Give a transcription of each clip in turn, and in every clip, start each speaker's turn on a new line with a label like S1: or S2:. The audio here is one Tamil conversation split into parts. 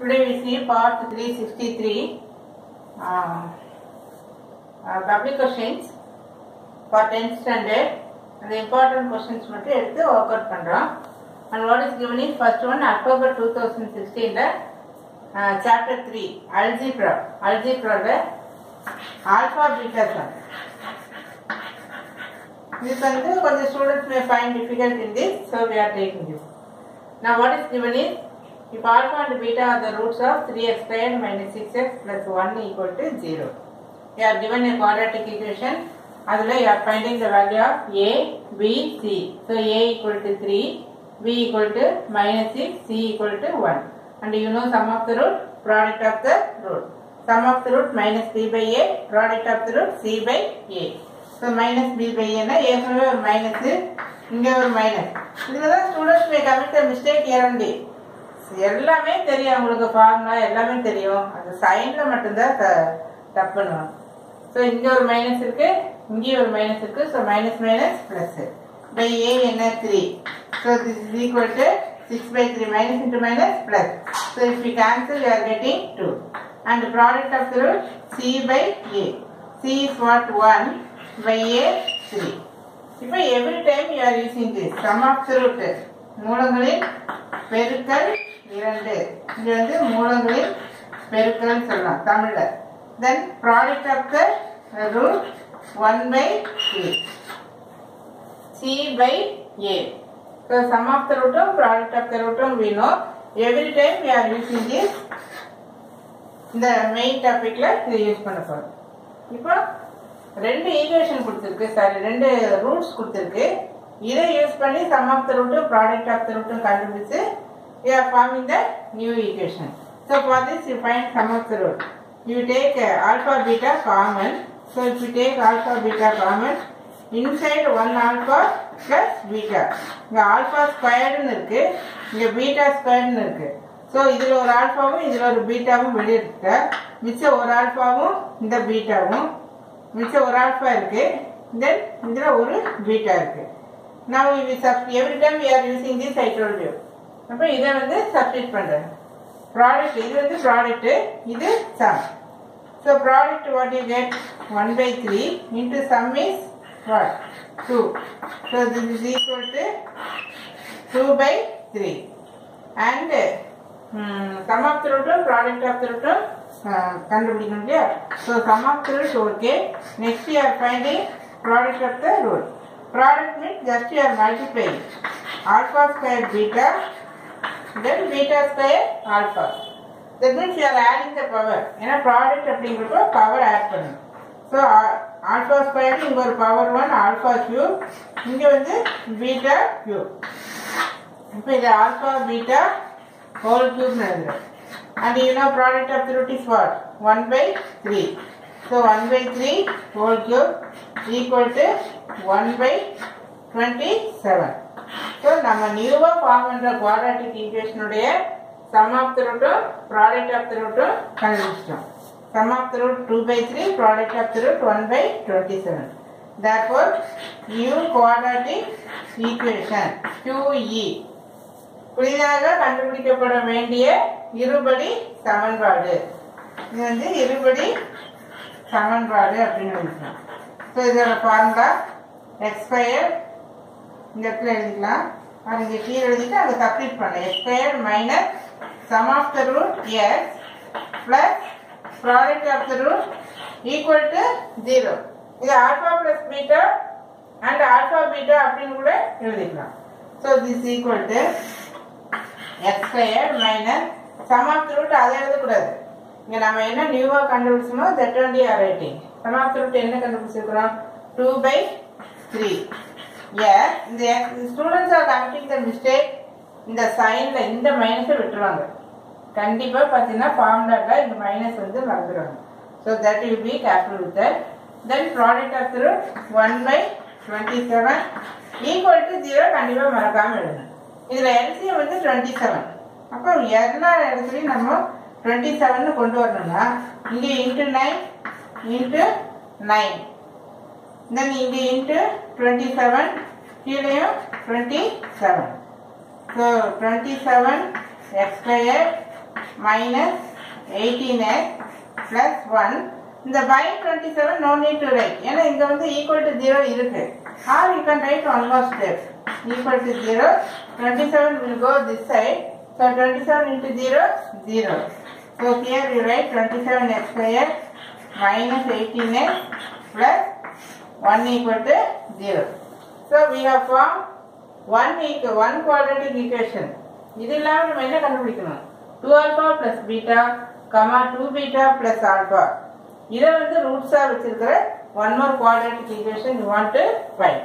S1: Today we see part 363 uh, uh, public questions for 10th standard அந்த important questions மட்டும் எடுத்து ஒர்க் அவுட் பண்ணுறோம் and what is given is first one October two thousand சிக்ஸ்டீனில் சாப்டர் த்ரீ அல்ஜிப்ரா அல்ஜிப்ராவில் ஆல்ஃபா பீட்டா சம் இது வந்து கொஞ்சம் students may find difficult in this so we are taking this Now what is given is if alpha and beta are the roots of 3x squared minus 6x plus 1 equal to 0. You are given a quadratic equation. அதில் you are finding the value of a, b, c. So a equal to 3, b equal to minus 6, c equal to 1. And you know sum of the root, product of the root. Sum of the root minus b by a, product of the root c by a. So minus b by ஏன்னா ஏற்கனவே ஒரு மைனஸ் இங்கே ஒரு மைனஸ் இதில் தான் ஸ்டூடெண்ட்ஸ் மே கமிட் மிஸ்டேக் ஏறண்டி எல்லாமே தெரியும் அவங்களுக்கு ஃபார்முலா எல்லாமே தெரியும் அந்த சைனில் மட்டும்தான் த தப்புன்னு ஸோ இங்கே ஒரு மைனஸ் இருக்கு இங்கேயும் ஒரு மைனஸ் இருக்கு so minus minus plus by a என்ன three so this is equal to six by three minus into minus plus so if you cancel you are getting two and product of the root c by a c is what one by a 3 இப்போ every time you are using this sum of the root மூலங்களின் பெருக்கல் இரண்டு இங்க வந்து மூலங்களின் பெருக்கல் சொல்லலாம் தமிழ்ல then product of the root 1 by 3 c by a so sum of the root product of the root we know every time we are using this இந்த மெயின் டாபிக்ல இதை யூஸ் பண்ண போறோம் இப்போ ரெண்டு ஈக்குவேஷன் கொடுத்துருக்கு சாரி ரெண்டு ரூட்ஸ் கொடுத்துருக்கு இதை யூஸ் பண்ணி சம் ஆஃப் த ரூட்டும் ப்ராடக்ட் ஆஃப் த ரூட்டும் கண்டுபிடிச்சு you are forming the new equation so for this you find sum of the root you take alpha beta common so if you take alpha beta common inside one alpha plus beta இங்கே ஆல்ஃபா ஸ்கொயர்டுன்னு இருக்கு இங்கே பீட்டா ஸ்கொயர்டுன்னு இருக்கு ஸோ இதில் ஒரு ஆல்ஃபாவும் இதில் ஒரு பீட்டாவும் வெளியே இருக்கு மிச்சம் ஒரு ஆல்ஃபாவும் இந்த பீட்டாவும் மிச்சம் ஒரு ஆல்ஃபா இருக்கு தென் இதுல ஒரு பீட்டா இருக்கு now we will substitute every time we are using this i told you அப்ப இதை வந்து சப்ஸ்டிட் பண்றேன் ப்ராடக்ட் இது வந்து ப்ராடக்ட் இது sum so product what you get one by three into sum is what two so this is equal to two by three and sum of the ரூட்டும் ப்ராடக்ட் ஆஃப் த ரூட்டும் கண்டுபிடிக்கணும் இல்லையா so sum of the root okay next you are finding product of the root product means just you are multiplying alpha square beta then beta square alpha that means you are adding the power ஏன்னா ப்ராடக்ட் அப்படிங்கிறப்போ பவர் ஆட் பண்ணணும் ஸோ ஆல்ஃபா ஸ்கொயர் இங்கே ஒரு பவர் ஒன் ஆல்ஃபா கியூப் இங்கே வந்து பீட்டா கியூப் இப்போ இது ஆல்ஃபா பீட்டா whole cube எழுதுறேன் and you know product of the root is what 1 by 3 so 1 by 3 whole cube equal to 1 by 27 so நம்ம நியூவா ஃபார்ம் பண்ற குவாட்ராட்டிக் ஈக்குவேஷனுடைய சம் ஆஃப் த ரூட்டும் ப்ராடக்ட் ஆஃப் த ரூட்டும் கண்டுபிடிச்சிட்டோம் sum of the root 2 by 3 product of the root 1 by 27 therefore new quadratic equation QE புதிதாக கண்டுபிடிக்கப்பட வேண்டிய இருபடி சமன்பாடு இது வந்து இருபடி சமன்பாடு அப்படின்னு எழுதிக்கலாம் ஸோ இதோட ஃபார்முலா எக்ஸ் ஸ்கொயர் இந்த இடத்துல எழுதிக்கலாம் அது இங்கே கீழே எழுதிட்டு அங்கே சப்ஸ்டிட் பண்ண x square minus sum of the root x plus product of the root equal to zero இது alpha plus beta and alpha beta அப்படின்னு கூட எழுதிக்கலாம் so this equal to x square minus sum of root அதை எழுதக்கூடாது இங்கே நம்ம என்ன நியூவாக கண்டுபிடிச்சோமோ that only are writing sum of root என்ன கண்டுபிடிச்சிருக்கிறோம் டூ பை த்ரீ ஏ இந்த students are committing the mistake இந்த சைனில் இந்த மைனஸை விட்டுருவாங்க கண்டிப்பாக பார்த்தீங்கன்னா ஃபார்முலாவில் இந்த மைனஸ் வந்து மறந்துடுவாங்க so that will be capital with that then product of root one by twenty seven equal to zero கண்டிப்பாக மறக்காமல் எழுதணும் இதில் எல்சிஎம் வந்து டுவெண்ட்டி செவன் அப்போ எல்லா இடத்துலையும் நம்ம டுவெண்ட்டி செவன் கொண்டு வரணும்னா இங்கே into nine into nine then இங்கே இன்ட்டு டுவெண்ட்டி செவன் கீழேயும் twenty seven so twenty seven x square minus 18x plus 1 இந்த by 27 no need to write ஏன்னா இங்க வந்து equal to 0 இருக்கு or you can write one more step equal to 0 27 will go this side so 27 into 0 0 so here you write 27x square minus 18x plus 1 equal to 0 so we have formed one equal one quadratic equation இது இல்லாம நம்ம என்ன கண்டுபிடிக்கணும் two alpha plus beta comma two beta plus alpha இதை வந்து ரூட்ஸா வச்சிருக்கிற one more quadratic equation you want to find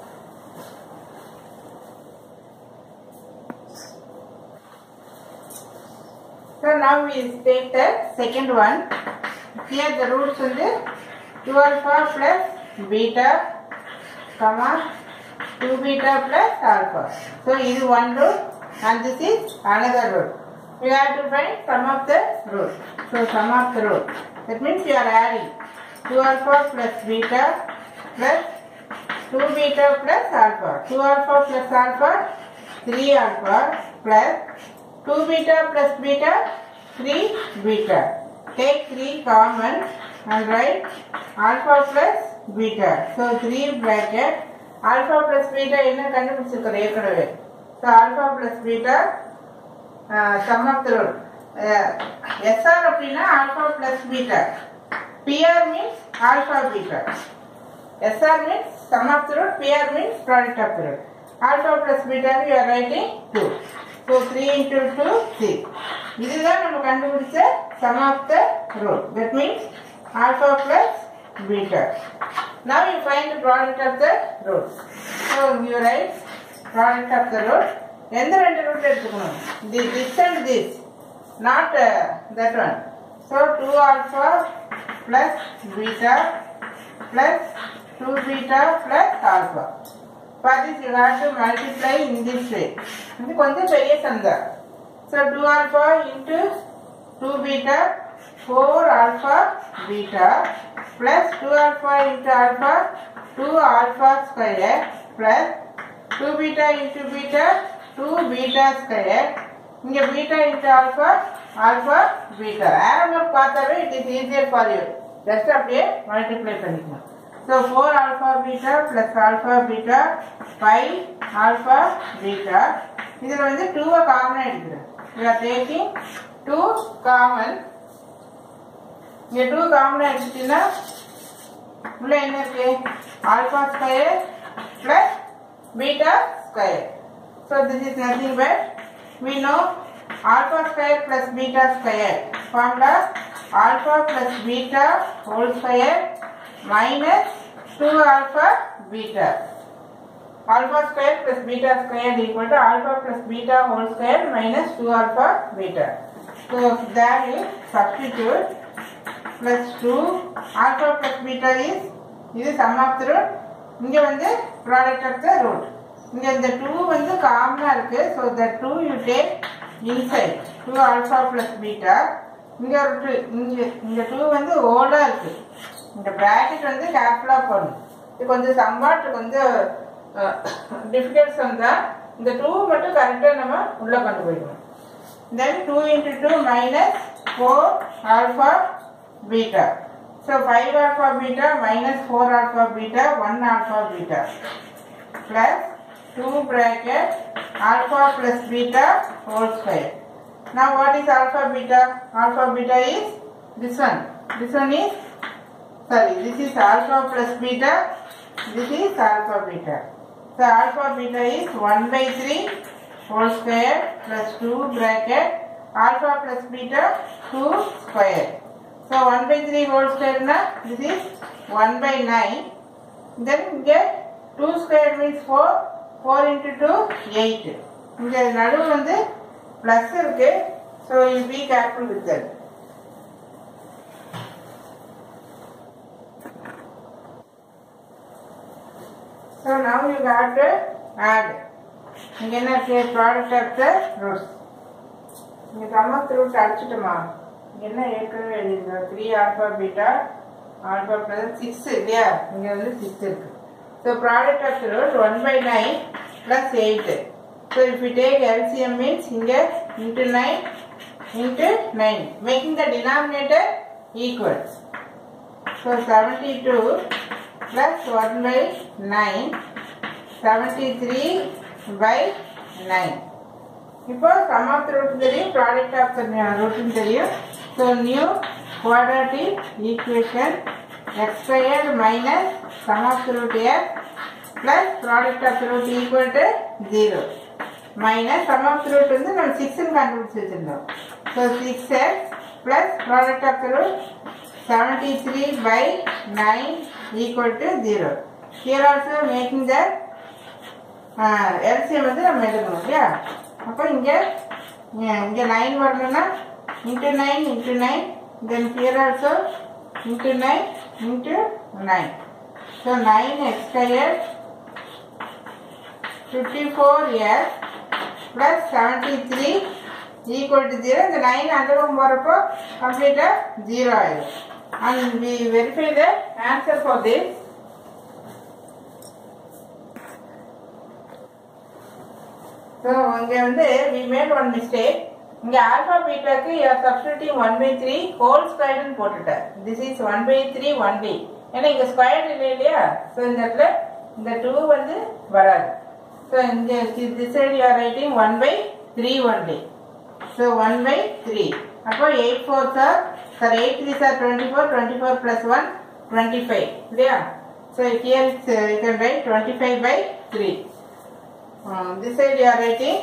S1: So now we take the second one. Here the roots வந்து 2 alpha plus beta, comma 2 beta plus alpha. So இது one root and this is another root. We have to find sum of the root. So sum of the root. That means you are adding 2 alpha plus beta plus 2 beta plus alpha. 2 alpha plus alpha 3 alpha plus 2 beta plus beta 3 beta. Take 3 common and write alpha plus beta. So 3 bracket alpha plus beta என்ன கண்டுபிடிச்சிருக்கிறோம் ஏற்கனவே so alpha plus beta sum of the root SR அப்படின்னா alpha plus beta PR means alpha beta SR means sum of the root PR means product of the root alpha plus beta you are writing two so three into two six இதுதான் நம்ம கண்டுபிடிச்ச sum of the root that means alpha plus beta. Now you find the product of the roots. So you write product of the root. எந்த ரெண்டு ரூட் எடுத்துக்கணும் the this and this not that one so two alpha plus beta plus two beta plus alpha for this you have to multiply in this way இது கொஞ்சம் பெரிய சந்தா so two alpha into two beta four alpha beta plus 2 alpha into alpha 2 alpha square plus 2 beta into beta 2 beta square இங்க beta into alpha alpha beta arrow mark பார்த்தாவே it is easier for you just அப்படியே multiply பண்ணிக்கணும் so 4 alpha beta plus alpha beta 5 alpha beta இதுல வந்து 2 காமனா எடுக்கிறேன் we are taking 2 common இங்க டூ காமனா எடுத்துட்டீங்கன்னா உள்ள என்ன இருக்கு alpha square plus beta square so this is nothing but we know alpha square plus beta square formula alpha plus beta whole square minus two alpha beta alpha square plus beta square equal to alpha plus beta whole square minus 2 alpha beta. So that is substitute plus 2 alpha plus beta is இது sum of the root இங்க வந்து product of the root இங்க இந்த 2 வந்து காமனா இருக்கு so the 2 you take inside 2 alpha plus beta இங்க ஒரு 2 இங்க இந்த 2 வந்து ஓலா இருக்கு இந்த bracket வந்து கேப்லா போடணும் இது கொஞ்சம் சம்பாட் கொஞ்சம் டிஃபிகல்ட் சம் தான் இந்த 2 மட்டும் கரெக்டா நம்ம உள்ள கொண்டு போய்க்கணும் then 2 into 2 minus 4 alpha beta. So 5 alpha beta minus 4 alpha beta 1 alpha beta plus 2 bracket alpha plus beta whole square. Now what is alpha beta? Alpha beta is this one. This one is sorry this is alpha plus beta. This is alpha beta. So alpha beta is 1 by 3 whole square plus 2 bracket alpha plus beta 2 square. So 1 by 3 whole square na this is 1 by 9. Then get 2 square means 4. 4 into 2 8. இங்க நடுவு வந்து plus இருக்கு so you be careful with that. So now you got to add. இங்க என்ன இருக்கு ப்ராடக்ட் ஆஃப் த ரூட்ஸ் இங்க சம் ஆஃப் ரூட் அடிச்சிட்டோமா இங்க என்ன ஏற்கனவே எழுதிருந்தோம் three alpha beta alpha plus six இல்லையா இங்க வந்து சிக்ஸ் இருக்கு so product of the root one by nine plus eight so if you take LCM means இங்க into nine into 9 making the denominator equal. So 72 plus 1 by 9 73 by 9 இப்போ sum of the root தெரியும் product of the root தெரியும் so new quadratic equation x squared minus sum of the root x plus product of the root equal to 0 minus sum of the root வந்து நம்ம 6 ன்னு கண்டுபிடிச்சு வச்சிருந்தோம் so 6x plus product of the root 73 by 9 equal to 0 here also making the LCM வந்து நம்ம எடுக்கணும் இல்லையா அப்போ இங்கே இங்கே நைன் வரணும்னா into nine into nine then here also into nine into nine so nine x square fifty four x plus seventy three equal to zero இந்த நைன் அந்த பக்கம் போகிறப்போ கம்ப்ளீட்டாக ஜீரோ ஆயிடும் and we verify the answer for this so இங்கே வந்து வி மேட் ஒன் மிஸ்டேக் இங்கே ஆல்ஃபா பீட்டாக்கு you're substituting one by three whole ஸ்கொயர்னு போட்டுட்டேன் this is one by three one by ஏன்னா இங்கே ஸ்கொயர் இல்லை இல்லையா ஸோ இந்த இடத்துல இந்த டூ வந்து வராது ஸோ இங்கே this side you're writing one by three one by so one by three அப்போ eight four sir sir eight three sir twenty four twenty four plus one twenty five இல்லையா so here you can write twenty five by three Uh, this side you are writing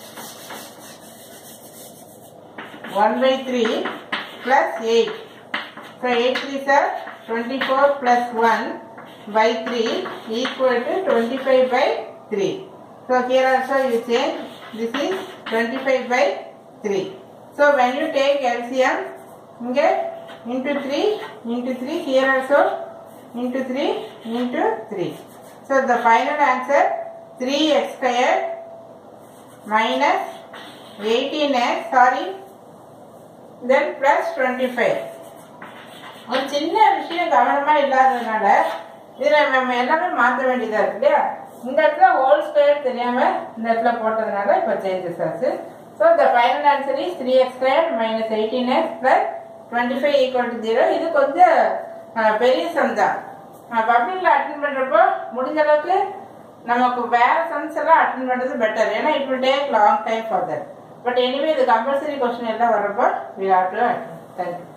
S1: 1 by 3 plus 8. So 8 3 are 24 plus 1 by 3 equal to 25 by 3. So here also you change this is 25 by 3. So when you take LCM get into 3 into 3 here also into 3 into 3. So the final answer 3x squared minus 18x sorry then plus 25 ஒரு சின்ன விஷயம் கவனமா இல்லாததுனால இதுல நம்ம எல்லாமே மாற்ற வேண்டியதா இருக்கு இல்லையா இந்த இடத்துல ஹோல் ஸ்கொயர் தெரியாம இந்த இடத்துல போட்டதுனால இப்போ சேஞ்சஸ் ஆச்சு so the final answer is three x square minus eighteen x plus twenty five equal to zero இது கொஞ்சம் அஹ், பெரிய சம் தான் பப்ளிக்ல அட்டன் பண்றப்போ முடிஞ்ச அளவுக்கு நமக்கு வேற சம்ஸ் எல்லாம் அட்டன் பண்றது பெட்டர் ஏன்னா it will take long time for that but anyway இது கம்பல்சரி கொஸ்டின் எல்லாம் வரப்போ we have to attend thank you